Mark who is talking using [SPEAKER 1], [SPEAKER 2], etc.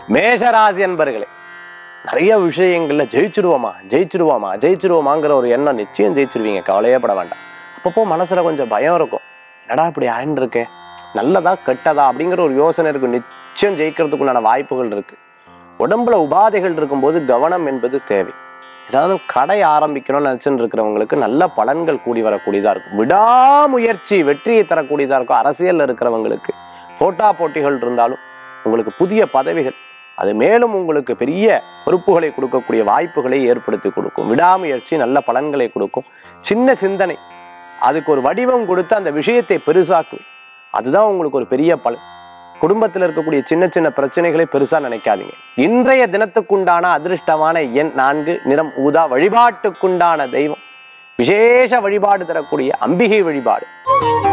[SPEAKER 1] மேஷராசி அன்பர்களே நிறைய விஷயங்கள்ல ஜெயிச்சிருவோமா ஜெயிச்சிருவோமா ஜெயிச்சிருவோமாங்கிற ஒரு எண்ணம் நிச்சயம் ஜெயிச்சிருவீங்க கவலையே பட வேண்டாம் அப்பப்போ மனசுல கொஞ்சம் பயம் இருக்கும் என்னடா இப்படி ஆயின்னு இருக்கே நல்லதா கெட்டதா அப்படிங்கிற ஒரு யோசனை இருக்கு நிச்சயம் ஜெயிக்கிறதுக்குண்டான வாய்ப்புகள் இருக்கு உடம்புல உபாதைகள் இருக்கும்போது கவனம் என்பது தேவை ஏதாவது கடை ஆரம்பிக்கணும்னு நினச்சிட்டு இருக்கிறவங்களுக்கு நல்ல பலன்கள் கூடி வரக்கூடியதா இருக்கும் விடாமுயற்சி வெற்றியை தரக்கூடியதா இருக்கும் அரசியல்ல இருக்கிறவங்களுக்கு போட்டா போட்டிகள் இருந்தாலும் உங்களுக்கு புதிய பதவிகள் அது மேலும் உங்களுக்கு பெரிய பொறுப்புகளை கொடுக்கக்கூடிய வாய்ப்புகளை ஏற்படுத்தி கொடுக்கும் விடாமுயற்சி நல்ல பலன்களை கொடுக்கும் சின்ன சிந்தனை அதுக்கு ஒரு வடிவம் கொடுத்து அந்த விஷயத்தை பெருசாக்கு அதுதான் உங்களுக்கு ஒரு பெரிய பலன் குடும்பத்தில் இருக்கக்கூடிய சின்ன சின்ன பிரச்சனைகளை பெருசா நினைக்காதீங்க இன்றைய தினத்துக்குண்டான அதிர்ஷ்டமான எண் நான்கு நிறம் ஊதா வழிபாட்டுக்குண்டான தெய்வம் விசேஷ வழிபாடு தரக்கூடிய அம்பிகை வழிபாடு